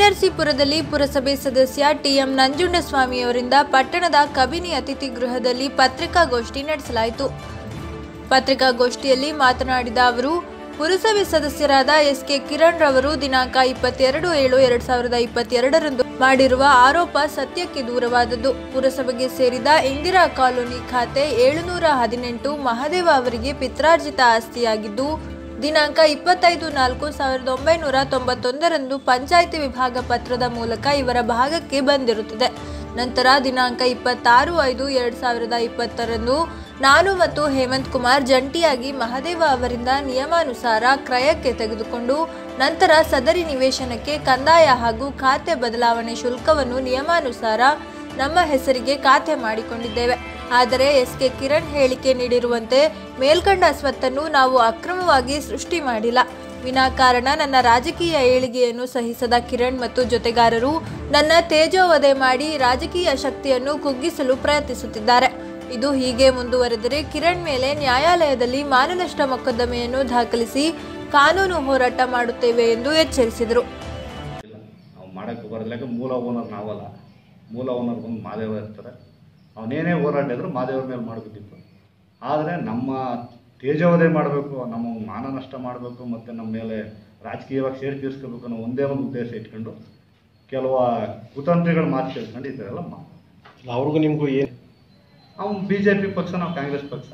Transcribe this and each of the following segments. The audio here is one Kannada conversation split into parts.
ಬಿನರ್ಸಿಪುರದಲ್ಲಿ ಪುರಸಭೆ ಸದಸ್ಯ ಟಿಎಂ ನಂಜುಂಡಸ್ವಾಮಿಯವರಿಂದ ಪಟ್ಟಣದ ಕಬಿನಿ ಅತಿಥಿ ಗೃಹದಲ್ಲಿ ಪತ್ರಿಕಾಗೋಷ್ಠಿ ನಡೆಸಲಾಯಿತು ಪತ್ರಿಕಾಗೋಷ್ಠಿಯಲ್ಲಿ ಮಾತನಾಡಿದ ಅವರು ಪುರಸಭೆ ಸದಸ್ಯರಾದ ಎಸ್ ಕೆ ಕಿರಣ್ ರವರು ದಿನಾಂಕ ಇಪ್ಪತ್ತೆರಡು ಏಳು ಎರಡ್ ಸಾವಿರದ ಇಪ್ಪತ್ತೆರಡರಂದು ಮಾಡಿರುವ ಆರೋಪ ಸತ್ಯಕ್ಕೆ ದೂರವಾದದ್ದು ಪುರಸಭೆಗೆ ಸೇರಿದ ಇಂದಿರಾ ಕಾಲೋನಿ ಖಾತೆ ಏಳುನೂರ ಹದಿನೆಂಟು ಮಹದೇವ ಅವರಿಗೆ ಪಿತ್ರಾರ್ಜಿತ ಆಸ್ತಿಯಾಗಿದ್ದು ದಿನಾಂಕ ಇಪ್ಪತ್ತೈದು ನಾಲ್ಕು ಸಾವಿರದ ಒಂಬೈನೂರ ತೊಂಬತ್ತೊಂದರಂದು ಪಂಚಾಯಿತಿ ವಿಭಾಗ ಪತ್ರದ ಮೂಲಕ ಇವರ ಭಾಗಕ್ಕೆ ಬಂದಿರುತ್ತದೆ ನಂತರ ದಿನಾಂಕ ಇಪ್ಪತ್ತಾರು ಐದು ಎರಡು ಸಾವಿರದ ಇಪ್ಪತ್ತರಂದು ನಾನು ಮತ್ತು ಹೇಮಂತ್ ಕುಮಾರ್ ಜಂಟಿಯಾಗಿ ಮಹದೇವ ಅವರಿಂದ ನಿಯಮಾನುಸಾರ ಕ್ರಯಕ್ಕೆ ತೆಗೆದುಕೊಂಡು ನಂತರ ಸದರಿ ನಿವೇಶನಕ್ಕೆ ಕಂದಾಯ ಹಾಗೂ ಖಾತೆ ಬದಲಾವಣೆ ಶುಲ್ಕವನ್ನು ನಿಯಮಾನುಸಾರ ನಮ್ಮ ಹೆಸರಿಗೆ ಖಾತೆ ಮಾಡಿಕೊಂಡಿದ್ದೇವೆ ಆದರೆ ಎಸ್ ಕೆ ಕಿರಣ್ ಹೇಳಿಕೆ ನೀಡಿರುವಂತೆ ಮೇಲ್ಕಂಡ ಸ್ವತ್ತನ್ನು ನಾವು ಅಕ್ರಮವಾಗಿ ಸೃಷ್ಟಿ ಮಾಡಿಲ್ಲ ವಿನಾಕಾರಣ ನನ್ನ ರಾಜಕೀಯ ಏಳಿಗೆಯನ್ನು ಸಹಿಸದ ಕಿರಣ್ ಮತ್ತು ಜೊತೆಗಾರರು ನನ್ನ ತೇಜೋವಧೆ ಮಾಡಿ ರಾಜಕೀಯ ಶಕ್ತಿಯನ್ನು ಕುಗ್ಗಿಸಲು ಪ್ರಯತ್ನಿಸುತ್ತಿದ್ದಾರೆ ಇದು ಹೀಗೆ ಮುಂದುವರೆದರೆ ಕಿರಣ್ ಮೇಲೆ ನ್ಯಾಯಾಲಯದಲ್ಲಿ ಮಾನನಷ್ಟ ಮೊಕದ್ದಮೆಯನ್ನು ದಾಖಲಿಸಿ ಕಾನೂನು ಹೋರಾಟ ಮಾಡುತ್ತೇವೆ ಎಂದು ಎಚ್ಚರಿಸಿದರು ಇಲ್ಲ ನಾವು ಮಾಡೋಕ್ಕೆ ಬರೋದಿಲ್ಲ ಯಾಕೆ ಮೂಲ ಓನರ್ ನಾವಲ್ಲ ಮೂಲ ಓನರ್ ಬಂದು ಮಾದೇವ ಇರ್ತಾರೆ ಅವನೇನೇ ಹೋರಾಟ ಇದ್ರು ಮಾದೇವ್ರ ಮೇಲೆ ಮಾಡಬೇಕಿತ್ತು ಆದರೆ ನಮ್ಮ ತೇಜೋವಧೆ ಮಾಡಬೇಕು ನಮ್ಮ ಮಾನ ನಷ್ಟ ಮಾಡಬೇಕು ಮತ್ತು ನಮ್ಮ ಮೇಲೆ ರಾಜಕೀಯವಾಗಿ ಸೇರಿ ತೀರಿಸ್ಕೋಬೇಕು ಅನ್ನೋ ಒಂದೇ ಒಂದು ಉದ್ದೇಶ ಇಟ್ಕೊಂಡು ಕೆಲವು ಕುತಂತ್ರಿಗಳು ಮಾತು ಕೇಳ್ಕೊಂಡು ಈ ಥರ ಎಲ್ಲ ಮಾ ಅವ್ರಿಗೂ ನಿಮಗೂ ಏನು ಅವ್ನು ಬಿ ಜೆ ಪಿ ಪಕ್ಷ ನಾವು ಕಾಂಗ್ರೆಸ್ ಪಕ್ಷ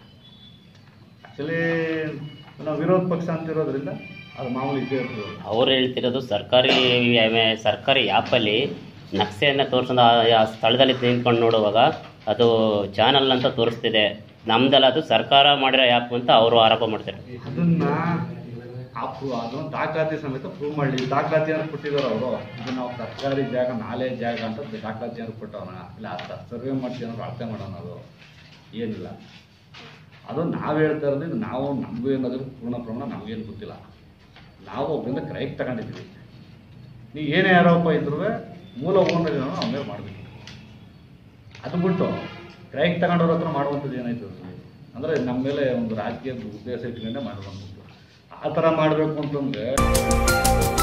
ಆ್ಯಕ್ಚುಲಿ ನಾವು ವಿರೋಧ ಪಕ್ಷ ಅಂತಿರೋದ್ರಿಂದ ಅದು ಮಾಮೂಲಿ ಇದ್ದೇ ಇರ್ತದೆ ಅವ್ರು ಹೇಳ್ತಿರೋದು ಸರ್ಕಾರಿ ವ್ಯ- ಸರ್ಕಾರಿ ಆ್ಯಪಲ್ಲಿ ನಕ್ಷೆಯನ್ನು ತೋರಿಸೋದು ಆ ಸ್ಥಳದಲ್ಲಿ ನಿಂತ್ಕೊಂಡು ನೋಡುವಾಗ ಅದು ಚಾನಲ್ ಅಂತ ತೋರಿಸ್ತಿದೆ ನಮ್ದಲ್ಲ ಅದು ಸರ್ಕಾರ ಮಾಡಿರೋ ಆ್ಯಪ್ ಅಂತ ಅವರು ಆರೋಪ ಮಾಡ್ತಾರೆ ಅದನ್ನ ಆ ಪ್ರೂವ್ ಅದನ್ನ ದಾಖಲಾತಿ ಸಮೇತ ಪ್ರೂವ್ ಮಾಡಲಿ ದಾಖಲಾತಿಯನ್ನು ಕೊಟ್ಟಿದ್ದಾರೆ ಅವರು ಇದು ನಾವು ಸರ್ಕಾರಿ ಜಾಗ ನಾಲೆ ಜಾಗ ಅಂತ ದಾಖಲಾತಿಯನ್ನು ಕೊಟ್ಟವನ ಇಲ್ಲ ಸರ್ವೆ ಮಾಡ್ತೀವಿ ಅನ್ನೋದು ಅಳತೆ ಮಾಡೋಣ ಅದು ಏನಿಲ್ಲ ಅದು ನಾವು ಹೇಳ್ತಾ ಇರೋದು ಇದು ನಾವು ನಮಗೂ ಏನಾದರೂ ಪೂರ್ಣ ಪ್ರಮಾಣ ನಮಗೇನು ಗೊತ್ತಿಲ್ಲ ನಾವು ಒಬ್ಬರಿಂದ ಕ್ರೈಕ್ ತಗೊಂಡಿದ್ದೀವಿ ನೀವು ಏನೇ ಆರೋಪ ಇದ್ರೂ ಮೂಲ ಓನರ್ ಏನೋ ಅವ್ನ ಮೇಲೆ ಮಾಡಬೇಕು ಅದು ಬಿಟ್ಟು ಕ್ರೈಕ್ ತಗೊಂಡವ್ರ ಹತ್ರ ಮಾಡುವಂಥದ್ದು ಏನಾಯ್ತು ಅದ್ರಲ್ಲಿ? ಅಂದ್ರೆ ನಮ್ಮ ಮೇಲೆ ಒಂದು ರಾಜಕೀಯ ಉದ್ದೇಶ ಇಟ್ಕೊಂಡೇ ಮಾಡುವಂಥದ್ದು ಆ ಥರ ಮಾಡಬೇಕು ಅಂತಂದ್ರೆ